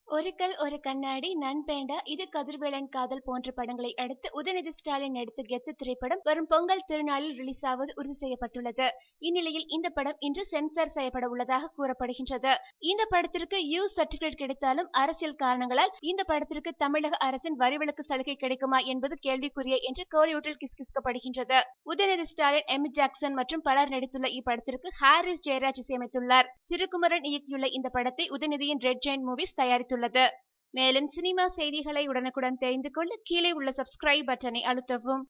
ஒரு கல் ஒரு கண்ணாடி நன்பேண்டா இது கதிர்வேலன் காதல் போன்ற படங்களை அடுத்து உதயநிதி ஸ்டாலின் நடித்த கெத்து திரைப்படம் வரும் பொங்கல் திருநாளில் ரிலீஸ் ஆவது உறுதி செய்யப்பட்டுள்ளது இந்நிலையில் இந்த படம் இன்று சென்சார் செய்யப்பட உள்ளதாக கூறப்படுகின்றது இந்த படத்திற்கு யூ சர்டிபிகேட் கிடைத்தாலும் அரசியல் காரணங்களால் இந்த படத்திற்கு தமிழக அரசின் வரிவிலக்கு சலுகை கிடைக்குமா என்பது கேள்விக்குரிய என்று கோலிவுட்டில் கிசுகிசுக்கப்படுகின்றது உதயநிதி ஸ்டாலின் எமி ஜாக்சன் மற்றும் பலர் நடித்துள்ள இப்படத்திற்கு ஹாரிஸ் ஜெயராஜ் இசையமைத்துள்ளார் திருக்குமரன் இயக்கியுள்ள இந்த படத்தை உதயநிதியின் ரெட் ஜெயின் மூவிஸ் தயாரித்துள்ளது மேலும் சினிமா செய்திகளை உடனுக்குடன் தெரிந்து கொள்ள கீழே உள்ள சப்ஸ்கிரைப் பட்டனை அழுத்தவும்